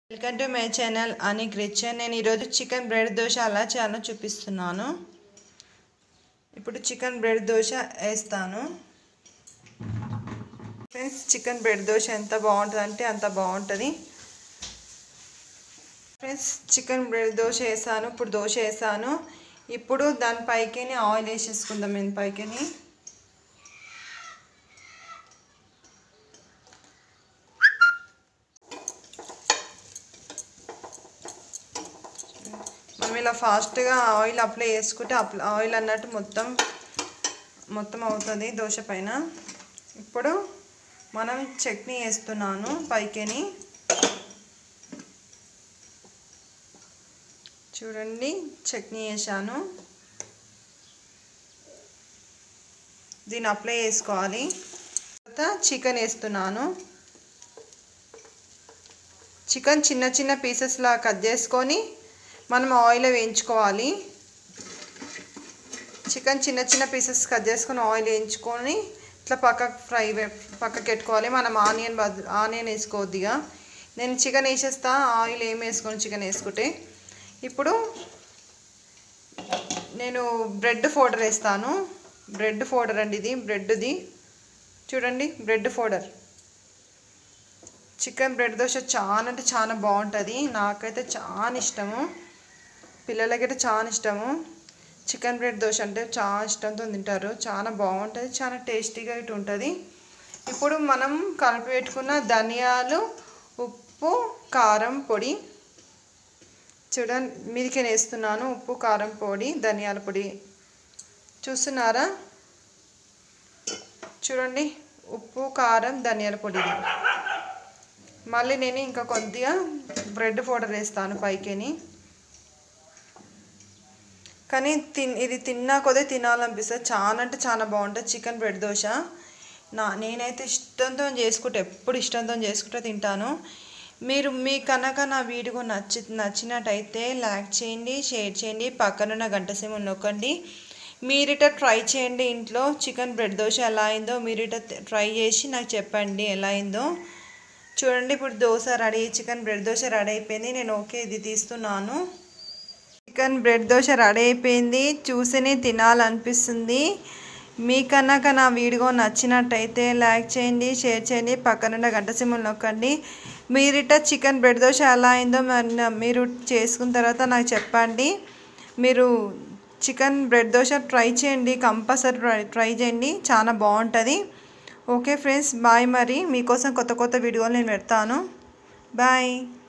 welcome to my channel అని kitchen నేను ఈరోజు చికెన్ బ్రెడ్ దోశ ఎలా చేయాలో చూపిస్తున్నాను ఇప్పుడు చికెన్ బ్రెడ్ దోశ వేస్తాను ఫ్రెండ్స్ చికెన్ బ్రెడ్ దోశ ఎంత బాగుంటుంది అంటే అంత బాగుంటుంది ఫ్రెండ్స్ చికెన్ బ్రెడ్ దోశ వేసాను ఇప్పుడు దోశ వేసాను ఇప్పుడు దాని పైకి ఆయిల్ వేసేసుకుందాం నేను పైకి మనం ఇలా ఫాస్ట్గా ఆయిల్ అప్లై చేసుకుంటే అప్లై ఆయిల్ అన్నట్టు మొత్తం మొత్తం అవుతుంది దోశ పైన ఇప్పుడు మనం చట్నీ వేస్తున్నాను పైకిని చూడండి చట్నీ వేసాను దీన్ని అప్లై చేసుకోవాలి తర్వాత చికెన్ వేస్తున్నాను చికెన్ చిన్న చిన్న పీసెస్లా కట్ చేసుకొని మనం ఆయిల్ వేయించుకోవాలి చికెన్ చిన్న చిన్న పీసెస్ కట్ చేసుకొని ఆయిల్ వేయించుకొని ఇట్లా పక్కకు ఫ్రై పక్కకి పెట్టుకోవాలి మనం ఆనియన్ బదులు ఆనియన్ వేసుకోవద్దిగా నేను చికెన్ వేసేస్తా ఆయిల్ ఏం వేసుకొని చికెన్ వేసుకుంటే ఇప్పుడు నేను బ్రెడ్ ఫోడర్ వేస్తాను బ్రెడ్ ఫోడర్ అండి ఇది బ్రెడ్ది చూడండి bread powder chicken bread dosa చాలా అంటే చాలా బాగుంటుంది నాకైతే చాలా ఇష్టము పిల్లలకైతే చాలా ఇష్టము చికెన్ బ్రెడ్ దోశ అంటే చాలా ఇష్టంతో తింటారు చాలా బాగుంటుంది చాలా టేస్టీగా ఇటు ఉంటుంది ఇప్పుడు మనం కలిపి పెట్టుకున్న ధనియాలు ఉప్పు కారం పొడి చూడండి మీదికి వేస్తున్నాను ఉప్పు కారం పొడి ధనియాల పొడి చూస్తున్నారా చూడండి ఉప్పు కారం ధనియాల పొడి మళ్ళీ నేను ఇంకా కొద్దిగా బ్రెడ్ పౌడర్ వేస్తాను పైకిని కానీ తిన్ ఇది తిన్నా కొద్ది తినాలనిపిస్తుంది చాలా అంటే చాలా బాగుంటుంది చికెన్ బ్రెడ్ దోశ నా నేనైతే ఇష్టంతో చేసుకుంటే ఎప్పుడు ఇష్టంతో చేసుకుంటే తింటాను మీరు మీ కనుక నా వీడియో నచ్చి నచ్చినట్టయితే లైక్ చేయండి షేర్ చేయండి పక్కనున్న గంట సేమ నొక్కండి మీరిట ట్రై చేయండి ఇంట్లో చికెన్ బ్రెడ్ దోశ ఎలా అయిందో మీరిట ట్రై చేసి నాకు చెప్పండి ఎలా అయిందో చూడండి ఇప్పుడు dosa ready chicken bread dosa ready అయిపోయింది నేను ఓకే ఇది తీస్తున్నాను చికెన్ బ్రెడ్ దోశ రెడీ అయిపోయింది చూసినే తినాలనిపిస్తుంది మీకన్నాక నా వీడియో నచ్చినట్టయితే లైక్ చేయండి షేర్ చేయండి పక్కనున్న గంట సింబల్ నొక్కండి మీరిట చికెన్ బ్రెడ్ దోశ ఎలా అయిందో మీరు చేసుకున్న తర్వాత నాకు చెప్పండి మీరు చికెన్ బ్రెడ్ దోశ ట్రై చేయండి కంపల్సరీ ట్రై చేయండి చాలా బాగుంటుంది ఓకే ఫ్రెండ్స్ బాయ్ మరి మీకోసం కొత్త కొత్త వీడియోలు నేను పెడతాను బాయ్